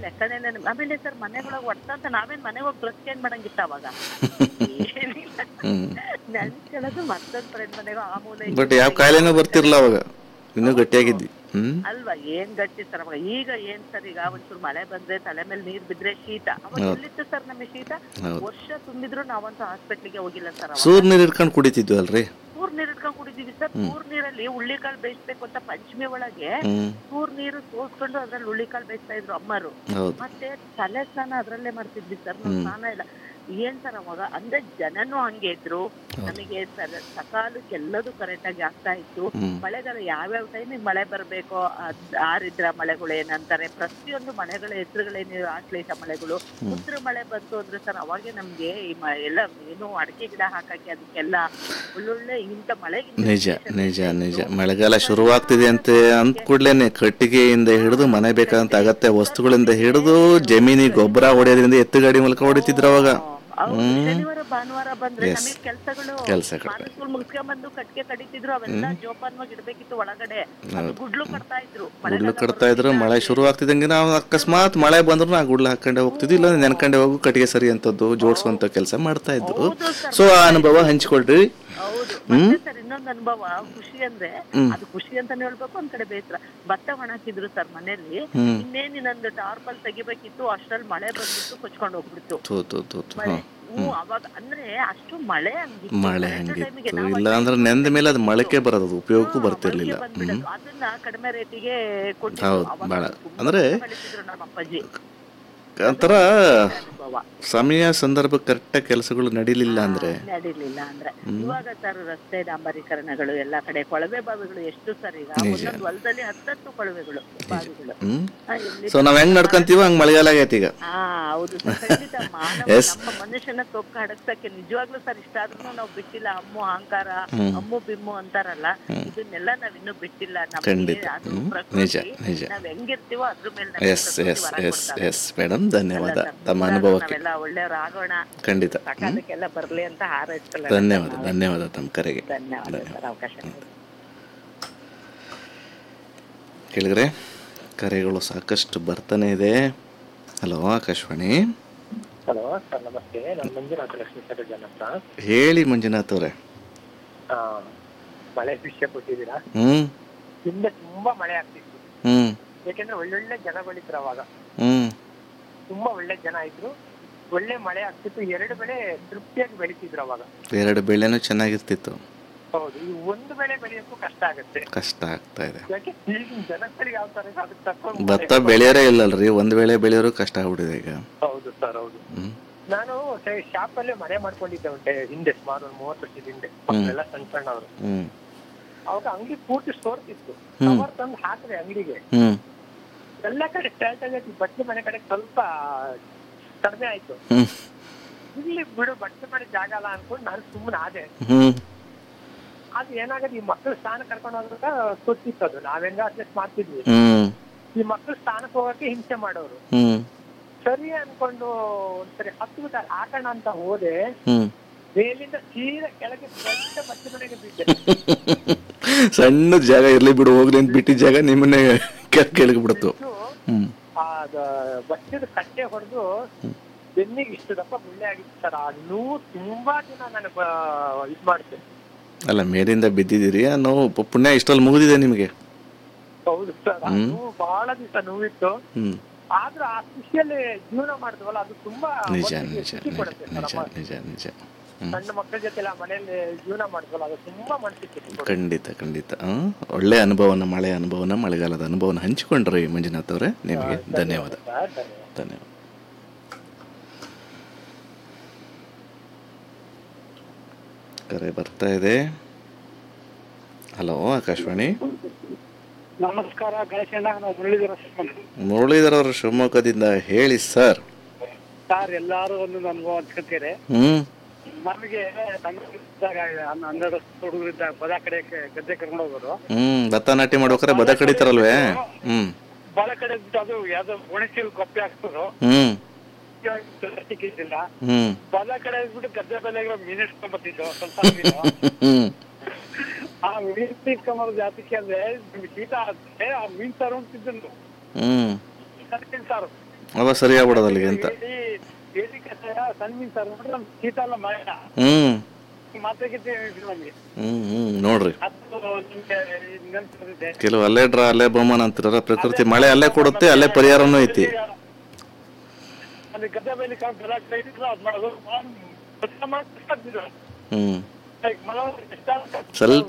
ಲೆಕ್ಕನೇ ನಮ್ಗೆ ಆಮೇಲೆ ಸರ್ ಮನೆಗೊಳಗೆ ಹೊಡ್ತಂತ ನಾವೇನ್ ಮನೆಗೆ ಹೋಗಿ ಡ್ರೆಸ್ ಚೇಂಜ್ ಮಾಡಂಗಿತ್ತ ಅವಾಗ ಏನಿಲ್ಲ ಹ್ಮ್ ನೆನ್ಸ್ಕೊಳ್ಳೋದು ಮತ್ತೊಂದ್ ಫ್ರೆಂಡ್ ಮನೆಗೆ ಆ ಮೂಲೆ ಈ ಬಟ್ ಯಾವ ಕಾಯಿಲೆನೂ ಬರ್ತಿರ್ಲ ಅವಾಗ ಇನ್ನೂ ಗಟ್ಟಿಯಾಗಿದ್ದಿ ಹ್ಮ್ ಅಲ್ವಾ ಏನ್ ಗಟ್ಟಿ ಸರ್ ಅವಾಗ ಈಗ ಏನ್ ಸರ್ ಈಗ ಒಂಚೂರು ಮಳೆ ಬಂದ್ರೆ ತಲೆ ಮೇಲೆ ನೀರ್ ಬಿದ್ರೆ ಶೀತ ಅವಾಗ ಎಲ್ಲಿತ್ತು ಸರ್ ನಮಗೆ ಶೀತ ಹೌದು. ವರ್ಷ ತುಂಬಿದ್ರು ನಾವಂತೂ ಹಾಸ್ಪಿಟ್ಲಿಗೆ ಹೋಗಿಲ್ಲ ಸರ್ ಅವಾಗ ಸೂರ್ ನೀರು ಇಟ್ಕೊಂಡು ಕುಡಿತಿದ್ವಿ ಅಲ್ರಿ ಪೂರ್ ನೀರ್ ಇಟ್ಕೊಂಡ್ ಕುಡಿದೀವಿ ಸರ್ ಪೂರ್ ನೀರಲ್ಲಿ ಹುಳ್ಳಿಕಾಳು ಬೇಯಿಸ್ಬೇಕು ಅಂತ ಪಂಚಮಿ ಒಳಗೆ ಹ್ಮ್ ಪೂರ್ ನೀರು ಸೋಸ್ಕೊಂಡು ಅದ್ರಲ್ಲಿ ಹುಳ್ಳಿಕಾಳು ಬೇಯಿಸ್ತಾ ಇದ್ರು ಅಮ್ಮರು ಹೌದು ಮತ್ತೆ ತಲೆ ಸ್ನಾನ ಅದ್ರಲ್ಲೇ ಮಾಡ್ತಿದ್ವಿ ಸರ್ ನಾವು ಸ್ನಾನ ಇಲ್ಲ ಏನ್ ಸರ್ ಅವಾಗ ಅಂದ್ರೆ ಜನನು ಹಂಗೆ ಇದ್ರು ನಮಗೆ ಸರ- ಸಕಾಲಕ್ಕೆ ಎಲ್ಲದೂ ಕರೆಕ್ಟ್ ಆಗಿ ಆಗ್ತಾ ಇತ್ತು ಮಳೆಗಾಲ ಯಾವ್ಯಾವ ಟೈಮಿಗೆ ಮಳೆ ಬರ್ಬೇಕೋ ಅದ್- ಆರಿದ್ರ ಮಳೆಗಳು ಏನಂತಾರೆ ಪ್ರತಿಯೊಂದು ಮಳೆಗಳ ಹೆಸರುಗಳೇನು ಆಶ್ಲೇಷ ಮಳೆಗಳು ಉತ್ತರ ಮಳೆ ಬಂತು ಅಂದ್ರೆ ಸರ್ ಅವಾಗೆ ನಮ್ಗೆ ಈ ಮ- ಎಲ್ಲ ಏನು ಅಡಿಕೆ ಗಿಡ ಹಾಕಕ್ಕೆ ಅದಕ್ಕೆಲ್ಲ ಒಳ್ಳೊಳ್ಳೆ ಇಂಥ ಮಳೆಗಿಂತ ನಿಜ ನಿಜ ನಿಜ ಮಳೆಗಾಲ ಶುರುವಾಗ್ತಿದೆ ಅಂತ ಅಂದ ಕೂಡ್ಲೇನೆ ಕಟ್ಟಿಗೆಯಿಂದ ಹಿಡಿದು ಮನೆ ಬೇಕಾದಂತ ಅಗತ್ಯ ವಸ್ತುಗಳಿಂದ ಹಿಡಿದು ಜಮೀನಿಗೆ ಗೊಬ್ಬರ ಹೊಡೆಯೋದ್ರಿಂದ ಎತ್ತು ಗಾಡಿ ಮೂಲಕ ಹೊಡಿತಿದ್ರು ಅವಾಗ ಹೌದು, ಶನಿವಾರ ಭಾನುವಾರ ಬಂದ್ರೆ ನಮಗೆ ಕೆಲಸಗಳು ಕೆಲ್ಸಗಳು. ಸ್ಕೂಲ್ ಮುಗಿಸ್ಕೊಂಡ್ಬಂದು ಕಟ್ಗೆ ಕಡಿತಿದ್ರು ಅವೆಲ್ಲ ಜೋಪಾನವಾಗಿ ಇಡ್ಬೇಕಿತ್ತು ಒಳಗಡೆ ಅದು ಗುಡ್ಲು ಕಟ್ತಾ ಇದ್ರು ಗುಡ್ಲು ಕಟ್ತಾ ಇದ್ರು ಮಳೆ ಶುರು ಆಗ್ತಿದ್ದಂಗೆ ನಾವು ಅಕಸ್ಮಾತ್ ಮಳೆ ಬಂದ್ರು ನಾ ಗುಡ್ಲು ಹಾಕೊಂಡೆ ಹೋಗ್ತಿದ್ವಿ ಇಲ್ಲ ನೆನ್ಕೊಂಡೆ ಹೋಗು ಕಟ್ಟಿಗೆ ಸರಿ ಅಂತದ್ದು ಜೋಡಿಸುವಂತ ಕೆಲಸ ಮಾಡ್ತಾ ಇದ್ವು ಸೊ ಆ ಅನುಭವ ಹಂಚ್ಕೊಳ್ರಿ ಹೌದು ಮತ್ತೆ ಸರ್ ಇನ್ನೊಂದು ಅನುಭವ ಖುಷಿ ಅಂದ್ರೆ ಅದು ಖುಷಿ ಅಂತಾನೆ ಹೇಳ್ಬೇಕು ಒಂದ್ ಕಡೆ ಬೇಸರ ಭತ್ತ ಒಣಾಕಿದ್ರು ಸರ್ ಮನೆಯಲ್ಲಿ ಇನ್ನೇನು ನಂದು ಟಾರ್ಪಲ್ ತೆಗಿಬೇಕಿತ್ತು ಅಷ್ಟ್ರಲ್ಲಿ ಮಳೆ ಬಂದ್ಬಿಟ್ಟು ಕೊಚ್ಕೊಂಡು ಹೋಗ್ಬಿಡ್ತು ತೂ ತೂ ತೂ ತೂ. ಮಳೆ ಹ್ಮ್. ಹ್ಞೂ ಅವಾಗ ಅಂದ್ರೆ ಅಷ್ಟು ಮಳೆ ಹಂಗಿತ್ತು ಮಳೆ correct time ಗೆ ಹಂಗಿತ್ತು ನಾವು ಇಲ್ಲ ಅಂದ್ರೆ ನೆಂದ ಮೇಲೆ ಅದು ಮೊಳಕೆ ಬರೋದು ಅದು ಉಪಯೋಗಕ್ಕೂ ಬರ್ತಿರ್ಲಿಲ್ಲ ಮೊಳಕೆ ಬಂದ್ಬಿಡೋದು. ಅದನ್ನ ಕಡಿಮೆ ರೇಟಿಗೆ ಕೊಟ್ಟಿದ್ರು ಹೌದು, ಅವಾಗ ಬಾಳ. ತುಂಬಾ ಅಂದ್ರೆ ಬೆಳೆಸಿದ್ರು ನಮ್ಮ ಅಪ್ಪಾಜಿ ಒಂಥರ ಅನುಭವ ಸಮಯ ಸಂದರ್ಭ ಕರೆಕ್ಟಾಗಿ ಕೆಲಸಗಳು ನಡೀಲಿಲ್ಲ ಅಂದ್ರೆ ನಡೀಲಿಲ್ಲ ಅಂದ್ರೆ ಇವಾಗ ಸರ್ ರಸ್ತೆ ಡಾಂಬರೀಕರಣಗಳು ಎಲ್ಲಾ ಕಡೆ ಕೊಳವೆ ಬಾವಿಗಳು ಎಷ್ಟು ಸರ್ ಈಗ ಒಂದೊಂದು ಹೊಲದಲ್ಲಿ ಹತ್ತತ್ತು ಕೊಳವೆಗಳು ಬಾವಿಗಳು ಹ್ಮ್ ಆ, ಎಲ್ಲಿ ಸೊ ನಾವ್ ಹೆಂಗ್ ನಡ್ಕಂತೀವೋ ಹಂಗ್ ಮಳೆಗಾಲ ಆಗೈತಿ ಈಗ ಹಾ ಹೌದು ಸರ್ ಖಂಡಿತ ಮಾನವ Yes. ನಮ್ಮ ಮನುಷ್ಯನ ತೊಕ್ಕ ಹಡಗ್ಸಕ್ಕೆ ನಿಜವಾಗ್ಲೂ ಸರ್ ಇಷ್ಟ ಆದ್ರೂ ನಾವು ಬಿಟ್ಟಿಲ್ಲ ಅಮ್ಮು ಅಹಂಕಾರ ಅಮ್ಮು ಬಿಮ್ಮು ಅಂತಾರಲ್ಲ ಇದನ್ನೆಲ್ಲ ನಾವ್ ಇನ್ನೂ ಬಿಟ್ಟಿಲ್ಲ ನಮ್ಗೆ ಖಂಡಿತ. ಅದು ಹ್ಮ್. ಪ್ರಕೃತಿ ನಿಜ, ನಿಜ. ನಾವ್ ಹೆಂಗಿರ್ತೀವೋ ಅದ್ರ ಮೇಲೆ ನಮ್ಗೆ ಎಸ್ ಪ್ರಕೃತಿ ಎಸ್ ವರ ಎಸ್ ಕೊಡ್ತಾರೆ. ಎಸ್ ಮೇಡಮ್ ಧನ್ಯವಾದ ಅಲ್ಲ ಸರ್, ತಮ್ಮ ಮುಂದಾದ್ರೂ ಅನುಭವಕ್ಕೆ ನಾವೆಲ್ಲ ಒಳ್ಳೆಯವ್ರು ಆಗೋಣ ಖಂಡಿತ ಸಕಾಲಕ್ಕೆಲ್ಲ ಬರ್ಲಿ ಅಂತ ಹಾರೈಸ್ಕೊಳ್ಳೋಣ ಧನ್ಯವಾದ ಧನ್ಯವಾದ ತಮ್ಮ ಕರೆಗೆ ಧನ್ಯವಾದ ಸರ್ ಅವಕಾಶ ನೀಡಿ. ಕೇಳಿದ್ರೆ ಕರೆಗಳು ಸಾಕಷ್ಟು ಬರ್ತಾನೆ ಇದೆ ಹಲೋ ಆಕಾಶವಾಣಿ ಹಲೋ ಸರ್ ನಮಸ್ತೆ ನಾನು ಮಂಜುನಾಥ ಲಕ್ಷ್ಮೀ ಸರೋಜನ್ ಅಂತ ಹೇಳಿ ಮಂಜುನಾಥ್ ಅವರೇ ಆ, ಮಳೆ ವಿಷಯ ಕೊಟ್ಟಿದ್ದೀರಾ ಹ್ಮ್ ಹಿಂದೆ ತುಂಬಾ ಮಳೆ ಆಗ್ತಿತ್ತು ಹ್ಮ್ ಯಾಕೆಂದ್ರೆ ಒಳ್ಳೊಳ್ಳೆ ಜನಗಳಿದ್ರು ಅವಾಗ ಹ್ಮ್ ತುಂಬಾ ಒಳ್ಳೆ ಜನ ಇದ್ರು ಒಳ್ಳೆ ಮಳೆ ಆಗ್ತಿತ್ತು ಎರಡು ಬೆಳೆ ತೃಪ್ತಿಯಾಗಿ ಬೆಳಿತಿದ್ರು ಅವಾಗ ಎರಡು ಬೆಳೆನೂ ಚೆನ್ನಾಗಿರ್ತಿತ್ತು ಹೌದು ಈ ಒಂದು ಬೆಳೆ ಬೆಳೆಯೋಕ್ಕೂ ಕಷ್ಟ ಆಗುತ್ತೆ ಕಷ್ಟ ಆಗ್ತಾ ಇದೆ ಯಾಕೆ ಈಗಿನ ಜನಗಳಿಗೆ ಯಾವ ತರ ಇದೆ ಅದಕ್ಕೆ ತಕ್ಕೊಂಡು ಭತ್ತ ಬೆಳೆಯೋರೇ ಇಲ್ಲಲ್ರಿ ಒಂದ್ ವೇಳೆ ಬೆಳೆಯೋರು ಕಷ್ಟ ಆಗ್ಬಿಟ್ಟಿದೆ ಈಗ ಹೌದು ಸರ್ ಹೌದು ಹ್ಮ್ ನಾನು ಶಾಪ್ ಅಲ್ಲೇ ಮನೆ ಮಾಡ್ಕೊಂಡಿದ್ದೆ ಒಂಟೆ ಹಿಂದೆ ಸುಮಾರು ಒಂದು ಮೂವತ್ತು ವರ್ಷದ ಹಿಂದೆ ಮಕ್ಕಳೆಲ್ಲ ಸಣ್ಣ ಸಣ್ಣವರು ಹ್ಮ್ ಅವಾಗ ಅಂಗಡಿ ಪೂರ್ತಿ ಸೋರ್ತಿತ್ತು ಕವರ್ ತಂದು ಹಾಕಿದೆ ಅಂಗಡಿಗೆ ಹ್ಮ್ ಎಲ್ಲ ಕಡೆ ಸ್ಟಾರ್ಟ್ ಆಗೈತಿ ಬಟ್ಟೆ ಮನೆ ಕಡೆ ಸ್ವಲ್ಪ ಕಡಿಮೆ ಆಯ್ತು ಹ್ಮ್ ಇಲ್ಲಿ ಬಿಡು ಬಟ್ಟೆ ಮನೆ ಜಾಗ ಅಲ್ಲ ಅನ್ಕೊಂಡು ನಾನು ಸುಮ್ಮನೆ ಆದೆ ಹ್ಮ್ ಅದು ಏನಾಗದು ಈ ಮಕ್ಕಳು ಸ್ನಾನ ಕರ್ಕೊಂಡು ಹೋದಾಗ ಗೊತ್ತಿತ್ತು ಅದು ನಾವೆಂಗ ಅಡ್ಜಸ್ಟ್ ಮಾಡ್ತಿದ್ವಿ ಹ್ಮ್ ಈ ಮಕ್ಕಳು ಸ್ನಾನಕ್ಕೆ ಹೋಗಕ್ಕೆ ಹಿಂಸೆ ಮಾಡೋರು ಹ್ಮ್ ಸರಿ ಅನ್ಕೊಂಡು ಒಂದ್ಸರಿ ಹತ್ತು ಬಿಟ್ಟ ಹಾಕೋಣ ಅಂತ ಹೋದೆ ಹ್ಮ್ ಮೇಲಿಂದ ಸೀದಾ ಕೆಳಗೆ ದೊಡ್ಡ ಬಟ್ಟೆ ಮನೆಗೆ ಬಿದ್ದೆ ಸಣ್ಣ ಜಾಗ ಇರ್ಲಿ ಬಿಡು ಹೋಗ್ಲಿ ಅಂತ ಬಿಟ್ಟಿದ್ದ ಜಾಗ ನಿಮ್ಮನ್ನೇ ಕೆಳಗೆ ಬಿಡ್ತು ಬಿದ್ದು ಹ್ಮ್ ಆ ಬಟ್ಟೆದ ಕಟ್ಟೆ ಹೊಡೆದು ಬೆನ್ನಿಗೆ ಇಷ್ಟು ದಪ್ಪ ಗುಳ್ಳೆ ಆಗಿತ್ತು ಸರ್ ಆ ನೋವು ತುಂಬಾ ದಿನ ನನಗೆ ಇದು ಮಾಡುತ್ತೆ ಅಲ್ಲ ಮೇಲಿಂದ ಬಿದ್ದಿದ್ದೀರಿ ಆ ನೋವು ಪ- ಪುಣ್ಯ ಇಷ್ಟಲ್ಲಿ ಮುಗಿದಿದೆ ನಿಮಗೆ ಹೌದು ಸರ್ ಆ ನೋವು ಬಹಳ ದಿವಸ ನೋವಿತ್ತು ಹ್ಮ್ ಆದ್ರೂ ಆ ಖುಷಿಯಲ್ಲಿ ಜೀವನ ಮಾಡಿದ್ವಲ್ಲ ಅದು ತುಂಬಾ ನಿಜ ಮನಸ್ಸಿಗೆ ನಿಜ ಖುಷಿ ನಿಜ ಕೊಡುತ್ತೆ ಸರ್ ನಿಜ ಅಮ್ಮ. ನಿಜ ನಿಜ ಹ್ಮ್ ಸಣ್ಣ ಮಕ್ಕಳ ಜೊತೆ ಎಲ್ಲ ಮನೆಯಲ್ಲಿ ಜೀವನ ಮಾಡಿದ್ವಲ್ಲ ಅದು ತುಂಬಾ ಮನಸ್ಸಿಗೆ ಖುಷಿ ಕೊಡುತ್ತೆ ಖಂಡಿತ ಖಂಡಿತ ಹ್ಮ್? ಒಳ್ಳೆ ಅನುಭವನ ಮಳೆ ಅನುಭವನ ಮಳೆಗಾಲದ ಅನುಭವನ ಹಂಚಿಕೊಂಡ್ರಿ ಮಂಜುನಾಥ್ ಅವರೇ ನಿಮಗೆ ಧನ್ಯವಾದ ಸರ್ ಧನ್ಯವಾದ ಧನ್ಯವಾದ ಕರೆ ಬರ್ತಾ ಇದೆ ಹಲೋ ಆಕಾಶವಾಣಿ ನಮಸ್ಕಾರ ಗಣೇಶಣ್ಣ ನಾವು ಮುರಳೀಧರ ಮುರಳೀಧರ್ ಅವರು ಶಿವಮೊಗ್ಗದಿಂದ ಹೇಳಿ ಸರ್ ಸರ್ ಎಲ್ಲಾರು ಒಂದೊಂದು ಅನುಭವ ಹಂಚ್ಕೊತೀರಿ ಹ್ಮ್ ನಮಗೆ ಸಣ್ಣದಾಗ ಹನ್ನೆರಡು ಹುಡುಗರಿದ್ದಾಗ ಬದ ಕಡೆ ಗದ್ದೆ ಕರ್ಕೊಂಡು ಹೋಗೋರು ಹ್ಮ್ ಭತ್ತ ನಾಟಿ ಮಾಡ್ಬೇಕಾರೆ ಬದ ಕಡಿತಾರಲ್ವೇ ಹ್ಮ್ ಬಲ ಕಡೆ ಬಿಟ್ಟು ಅದು ಯಾವ್ದೋ ಒಣಸಿಲ್ ಕೊಪ್ಪೆ ಹಾಕ್ತರು ಹ್ಮ್ ಸಿಕ್ಕಿದ್ದಿಲ್ಲ ಹ್ಮ್ ಬಲ ಕಡೆ ಬಿಟ್ಟು ಗದ್ದೆ ಬೆಲೆಗೆ ಮೀನ್ ಇಟ್ಕೊಂಡ್ಬರ್ತಿದ್ದು ಸ್ವಲ್ಪ ಮೀನು ಹ್ಮ್ ಆ ಮೀನ್ ಇಟ್ಕೊಂಬರೋ ಜಾತಿಗೆ ಅಂದ್ರೆ ನಿಮ್ಗೆ ಶೀತ ಆದ್ರೆ ಆ ಮೀನ್ ಸಾರು ಅಂತಿದ್ದನು ಹ್ಮ್ ಮೀನ್ ಸಾರು ಅವ ಸರಿ ಆಗ್ಬಿಡೋದು ಅಲ್ಲಿಗೆ ಅಂತ ಏಡಿ ಏಡಿ ಕಷಾಯ ಸಣ್ಣ ಸರ್ ನೋಡ್ರಿ ನಮ್ ಶೀತ ಎಲ್ಲ ಮಳೆ ಹ್ಮ್ ಮಾತ್ರ ಗಿತ್ತೆ ನಮ್ಗೆ ಹ್ಮ್ ಹ್ಮ್ ನೋಡ್ರಿ ಅದು ನಿಮ್ಗೆ ನೆನ್ಪಿರ್ತೈತೆ ಕೆಲವು ಅಲ್ಲೇ ಡ್ರಾ ಅಲ್ಲೇ ಬಹುಮಾನ ಅಂತಿರಲ್ಲ ಪ್ರಕೃತಿ ಮಳೆ ಅಲ್ಲೇ ಕೊಡುತ್ತೆ ಅಲ್ಲೇ ಪರಿಹಾರನೂ ಐತಿ ಅಲ್ಲಿ ಗದ್ದೆ ಮೇಲೆ ಕಾಲ್ ಬೆಳಕ್ ಇದ್ರೆ ಅದ್ ಮಾಡೋದು ಮಾಡಿ- ಕೆಲಸ ಮಾಡಿ ಕಷ್ಟ ಆಗ್ತಿದ್ರು. ಹ್ಮ್ ಈಗ ಮಳೆ ಎಷ್ಟಾಗುತ್ತೆ ಸ್ವಲ್ಪ